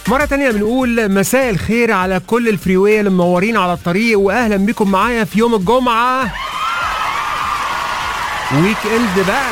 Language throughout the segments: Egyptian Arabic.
مرة تانية بنقول مساء الخير على كل الفريوية اللي منورين على الطريق واهلا بكم معايا في يوم الجمعة ويك اند بقى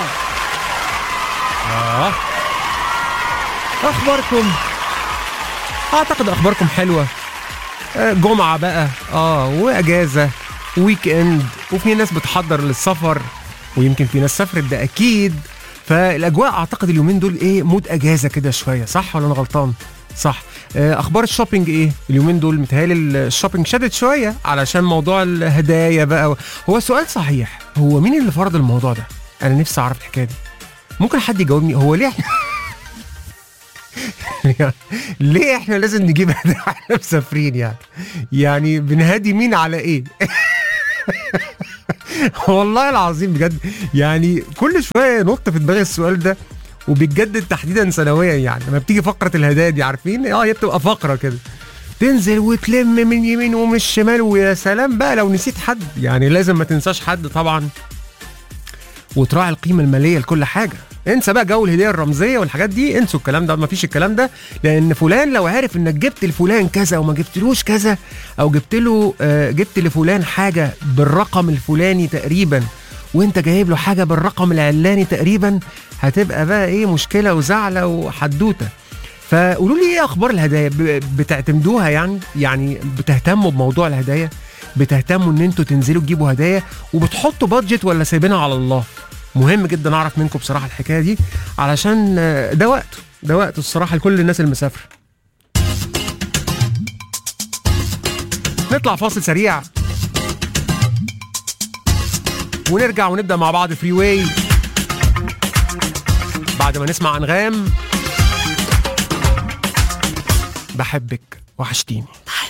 اه اخباركم اعتقد اخباركم حلوة آه، جمعة بقى اه واجازة ويك اند وفي ناس بتحضر للسفر ويمكن في ناس سافرت ده اكيد فالاجواء اعتقد اليومين دول ايه مود اجازه كده شويه صح ولا انا غلطان صح آه، اخبار الشوبينج ايه اليومين دول متهيألي الشوبينج شدت شويه علشان موضوع الهدايا بقى هو السؤال صحيح هو مين اللي فرض الموضوع ده انا نفسي اعرف الحكايه دي ممكن حد يجاوبني هو ليه احنا ليه احنا لازم نجيب هدايا واحنا مسافرين يعني يعني بنهادي مين على ايه والله العظيم بجد يعني كل شويه ينط في دماغي السؤال ده وبيتجدد تحديدا سنويا يعني لما بتيجي فقره الهدايا دي عارفين اه هي بتبقى فقره كده تنزل وتلم من يمين ومن الشمال ويا سلام بقى لو نسيت حد يعني لازم ما تنساش حد طبعا وتراعي القيمه الماليه لكل حاجه انسى بقى جو الهديه الرمزيه والحاجات دي انسوا الكلام ده ما فيش الكلام ده لان فلان لو عارف انك جبت لفلان كذا وما جبتلوش كذا او جبت له آه، جبت لفلان حاجه بالرقم الفلاني تقريبا وانت جايب له حاجه بالرقم العلاني تقريبا هتبقى بقى ايه مشكله وزعله وحدوته فقولوا لي ايه اخبار الهدايا ب- بتعتمدوها يعني يعني بتهتموا بموضوع الهدايا بتهتموا ان انتوا تنزلوا تجيبوا هدايا وبتحطوا بادجت ولا سايبينها على الله مهم جدا اعرف منكم بصراحه الحكايه دي علشان آه، ده وقته ده وقته الصراحه لكل الناس المسافره نطلع فاصل سريع ونرجع ونبدا مع بعض فري واي بعد ما نسمع انغام بحبك وحشتيني